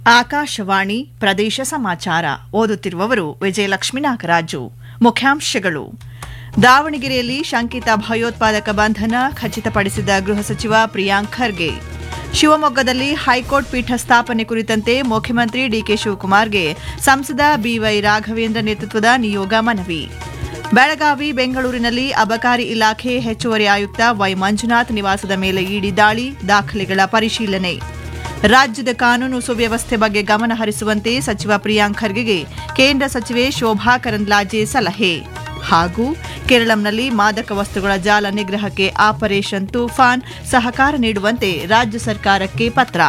ಆಕಾಶವಾಣಿ ಪ್ರದೇಶ ಸಮಾಚಾರ ಓದುತ್ತಿರುವವರು ವಿಜಯಲಕ್ಷ್ಮೀ ನಾಗರಾಜು ಮುಖ್ಯಾಂಶಗಳು ದಾವಣಗೆರೆಯಲ್ಲಿ ಶಂಕಿತ ಭಯೋತ್ಪಾದಕ ಬಂಧನ ಖಚಿತಪಡಿಸಿದ ಗೃಹ ಸಚಿವ ಪ್ರಿಯಾಂಕ್ ಖರ್ಗೆ ಶಿವಮೊಗ್ಗದಲ್ಲಿ ಹೈಕೋರ್ಟ್ ಪೀಠ ಸ್ಥಾಪನೆ ಕುರಿತಂತೆ ಮುಖ್ಯಮಂತ್ರಿ ಡಿಕೆ ಶಿವಕುಮಾರ್ಗೆ ಸಂಸದ ಬಿವೈ ರಾಘವೇಂದ್ರ ನೇತೃತ್ವದ ನಿಯೋಗ ಮನವಿ ಬೆಳಗಾವಿ ಬೆಂಗಳೂರಿನಲ್ಲಿ ಅಬಕಾರಿ ಇಲಾಖೆ ಹೆಚ್ಚುವರಿ ಆಯುಕ್ತ ವೈ ಮಂಜುನಾಥ್ ನಿವಾಸದ ಮೇಲೆ ಇಡಿ ದಾಳಿ ದಾಖಲೆಗಳ ಪರಿಶೀಲನೆ ರಾಜ್ಯದ ಕಾನೂನು ಸುವ್ಯವಸ್ಥೆ ಬಗ್ಗೆ ಗಮನ ಹರಿಸುವಂತೆ ಸಚಿವ ಪ್ರಿಯಾಂಕ್ ಖರ್ಗೆಗೆ ಕೇಂದ್ರ ಸಚಿವೆ ಶೋಭಾ ಕರಂದ್ಲಾಜೆ ಸಲಹೆ ಹಾಗೂ ಕೇರಳಂನಲ್ಲಿ ಮಾದಕ ವಸ್ತುಗಳ ಜಾಲ ನಿಗ್ರಹಕ್ಕೆ ಆಪರೇಷನ್ ತೂಫಾನ್ ಸಹಕಾರ ನೀಡುವಂತೆ ರಾಜ್ಯ ಸರ್ಕಾರಕ್ಕೆ ಪತ್ರ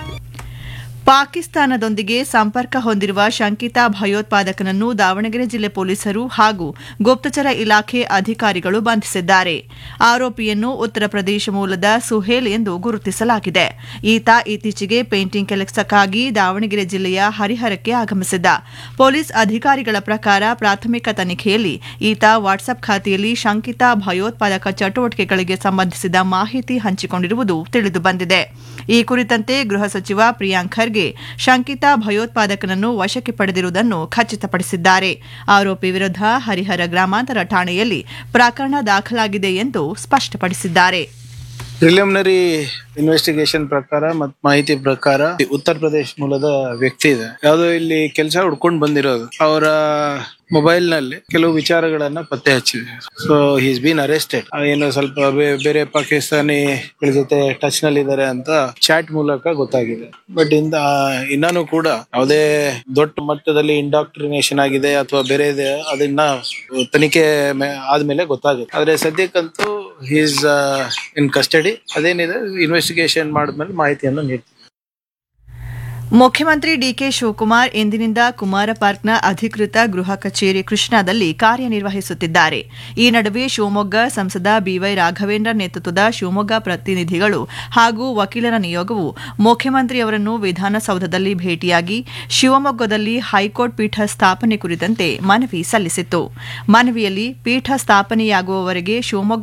ಪಾಕಿಸ್ತಾನದೊಂದಿಗೆ ಸಂಪರ್ಕ ಹೊಂದಿರುವ ಶಂಕಿತ ಭಯೋತ್ಪಾದಕನನ್ನು ದಾವಣಗೆರೆ ಜಿಲ್ಲೆ ಪೊಲೀಸರು ಹಾಗೂ ಗುಪ್ತಚರ ಇಲಾಖೆ ಅಧಿಕಾರಿಗಳು ಬಂಧಿಸಿದ್ದಾರೆ ಆರೋಪಿಯನ್ನು ಉತ್ತರ ಪ್ರದೇಶ ಮೂಲದ ಸುಹೇಲ್ ಎಂದು ಗುರುತಿಸಲಾಗಿದೆ ಈತ ಇತ್ತೀಚೆಗೆ ಪೇಂಟಿಂಗ್ ಕೆಲಸಕ್ಕಾಗಿ ದಾವಣಗೆರೆ ಜಿಲ್ಲೆಯ ಹರಿಹರಕ್ಕೆ ಆಗಮಿಸಿದ್ದ ಪೊಲೀಸ್ ಅಧಿಕಾರಿಗಳ ಪ್ರಕಾರ ಪ್ರಾಥಮಿಕ ತನಿಖೆಯಲ್ಲಿ ಈತ ವಾಟ್ಸ್ಆಪ್ ಖಾತೆಯಲ್ಲಿ ಶಂಕಿತ ಭಯೋತ್ಪಾದಕ ಚಟುವಟಿಕೆಗಳಿಗೆ ಸಂಬಂಧಿಸಿದ ಮಾಹಿತಿ ಹಂಚಿಕೊಂಡಿರುವುದು ತಿಳಿದುಬಂದಿದೆ ಈ ಕುರಿತಂತೆ ಗೃಹ ಸಚಿವ ಪ್ರಿಯಾಂಕ್ ಖರ್ಗೆ ಶಂಕಿತ ಭಯೋತ್ಪಾದಕನನ್ನು ವಶಕ್ಕೆ ಪಡೆದಿರುವುದನ್ನು ಖಚಿತಪಡಿಸಿದ್ದಾರೆ ಆರೋಪಿ ವಿರುದ್ಧ ಹರಿಹರ ಗ್ರಾಮಾಂತರ ಠಾಣೆಯಲ್ಲಿ ಪ್ರಕರಣ ದಾಖಲಾಗಿದೆ ಎಂದು ಸ್ಪಷ್ಟಪಡಿಸಿದ್ದಾರೆ ಪ್ರಿಲಿಮಿನರಿ ಇನ್ವೆಸ್ಟಿಗೇಷನ್ ಪ್ರಕಾರ ಮತ್ತು ಮಾಹಿತಿ ಪ್ರಕಾರ ಉತ್ತರ ಪ್ರದೇಶ ಮೂಲದ ವ್ಯಕ್ತಿ ಇದೆ ಯಾವುದೋ ಇಲ್ಲಿ ಕೆಲಸ ಹುಡ್ಕೊಂಡು ಬಂದಿರೋದು ಅವರ ಮೊಬೈಲ್ ನಲ್ಲಿ ಕೆಲವು ವಿಚಾರಗಳನ್ನ ಪತ್ತೆ ಹಚ್ಚಿದೆ ಸೊ ಹೀಸ್ ಬೀನ್ ಅರೆಸ್ಟೆಡ್ ಏನು ಸ್ವಲ್ಪ ಬೇ- ಬೇರೆ ಪಾಕಿಸ್ತಾನಿಗಳ ಜೊತೆ ಟಚ್ ನಲ್ಲಿ ಇದ್ದಾರೆ ಅಂತ ಚಾಟ್ ಮೂಲಕ ಗೊತ್ತಾಗಿದೆ ಬಟ್ ಇಂದ ಇನ್ನೂ ಕೂಡ ಯಾವುದೇ ದೊಡ್ಡ ಮಟ್ಟದಲ್ಲಿ ಇಂಡಾಕ್ಟ್ರಿನೇಷನ್ ಆಗಿದೆ ಅಥವಾ ಬೇರೆ ಇದೆ ಅದನ್ನ ತನಿಖೆ ಮೇ- ಆದ್ಮೇಲೆ ಗೊತ್ತಾಗುತ್ತೆ ಆದ್ರೆ ಸದ್ಯಕ್ಕಂತೂ ಹೀಸ್ ಇನ್ ಕಸ್ಟಡಿ ಅದೇನಿದೆ ಇನ್ವೆಸ್ಟಿಗೇಷನ್ ಮಾಡಿದ್ಮೇಲೆ ಮಾಹಿತಿಯನ್ನು ನೀಡ್ತೀವಿ ಮುಖ್ಯಮಂತ್ರಿ ಡಿಕೆ ಶಿವಕುಮಾರ್ ಇಂದಿನಿಂದ ಕುಮಾರ ಪಾರ್ಕ್ನ ಅಧಿಕೃತ ಗೃಹ ಕಚೇರಿ ಕೃಷ್ಣಾದಲ್ಲಿ ಕಾರ್ಯನಿರ್ವಹಿಸುತ್ತಿದ್ದಾರೆ ಈ ನಡುವೆ ಶಿವಮೊಗ್ಗ ಸಂಸದ ಬಿವೈ ರಾಘವೇಂದ್ರ ನೇತೃತ್ವದ ಶಿವಮೊಗ್ಗ ಪ್ರತಿನಿಧಿಗಳು ಹಾಗೂ ವಕೀಲರ ನಿಯೋಗವು ಮುಖ್ಯಮಂತ್ರಿಯವರನ್ನು ವಿಧಾನಸೌಧದಲ್ಲಿ ಭೇಟಿಯಾಗಿ ಶಿವಮೊಗ್ಗದಲ್ಲಿ ಹೈಕೋರ್ಟ್ ಪೀಠ ಸ್ಥಾಪನೆ ಕುರಿತಂತೆ ಮನವಿ ಸಲ್ಲಿಸಿತ್ತು ಮನವಿಯಲ್ಲಿ ಪೀಠ ಸ್ಥಾಪನೆಯಾಗುವವರೆಗೆ ಶಿವಮೊಗ್ಗ